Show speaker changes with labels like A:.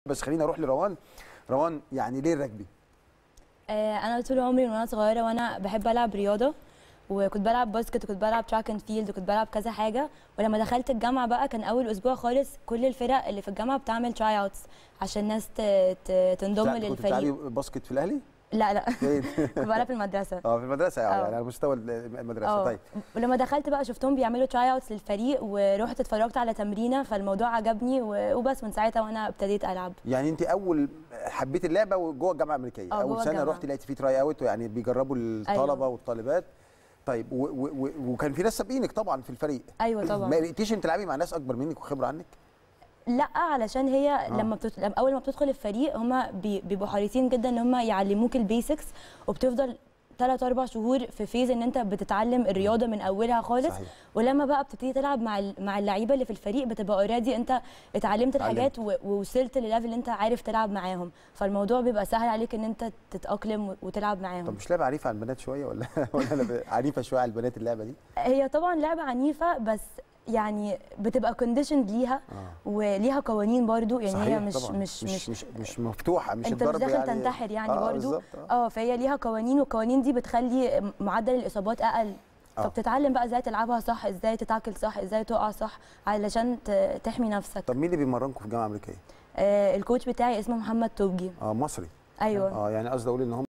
A: بس خليني اروح لروان روان يعني ليه الرجبي
B: آه، انا طول عمري من وانا صغيره وانا بحب العب رياضه وكنت بلعب باسكت وكنت بلعب تراك اند فيلد وكنت بلعب كذا حاجه ولما دخلت الجامعه بقى كان اول اسبوع خالص كل الفرق اللي في الجامعه بتعمل تراي اوتس عشان الناس ت- ت- تنضم
A: بتاع- كنت بتلعبي
B: للفريق
A: باسكت في الاهلي
B: لا لا
A: فين
B: كنت بلعب في المدرسه
A: اه في المدرسه اه
B: آه.
A: يعني على مستوى المدرسه
B: اه
A: طيب
B: ولما دخلت بقى شفتهم بيعملوا تراي اوتس للفريق ورحت اتفرجت على تمرينه فالموضوع عجبني و- وبس من ساعتها وانا ابتديت العب
A: يعني انت اول حبيت اللعبه جوه الجامعه الامريكيه
B: اه،
A: اول
B: جوه
A: سنه
B: الجامعة.
A: رحت لقيت في تراي اوت يعني بيجربوا الطلبه
B: أيوه.
A: والطالبات طيب و و و وكان في ناس سابقينك طبعا في الفريق
B: ايوه طبعا
A: ما لقيتيش انت تلعبي مع ناس اكبر منك وخبره عنك
B: لا علشان هي
A: آه.
B: آه. لما بتت... لما اول ما بتدخل الفريق هما بي... بيبقوا حريصين جدا ان هما يعلموك البيسكس وبتفضل ثلاث اربع شهور في فيز ان انت بتتعلم الرياضه من اولها خالص
A: صحيح.
B: ولما بقى بتبتدي تلعب مع ال- مع اللعيبه اللي في الفريق بتبقى اوريدي انت اتعلمت الحاجات و... ووصلت لليفل اللي انت عارف تلعب معاهم فالموضوع بيبقى سهل عليك ان انت تتاقلم و- وتلعب
A: طب
B: معاهم
A: مش لعبه عنيفه على البنات شويه ولا ولا أنا ب- عنيفه شويه على البنات اللعبه دي
B: هي طبعا لعبه عنيفه بس يعني بتبقى كونديشن ليها
A: اه
B: وليها قوانين برضو يعني
A: صحيح
B: هي مش
A: طبعا.
B: مش مش,
A: مش مش مفتوحه مش
B: انت مش
A: الضرب
B: داخل
A: يعني
B: تنتحر يعني
A: آه،
B: برضو
A: بالظبط آه.
B: اه فهي ليها قوانين والقوانين دي بتخلي معدل الاصابات اقل
A: آه.
B: فبتتعلم بقى ازاي تلعبها صح ازاي تتاكل صح ازاي تقع صح علشان ت- تحمي نفسك
A: طب مين اللي بيمرنكم في الجامعه الامريكيه
B: آه الكوتش بتاعي اسمه محمد توبجي
A: اه مصري
B: ايوه
A: اه يعني قصدي اقول ان هم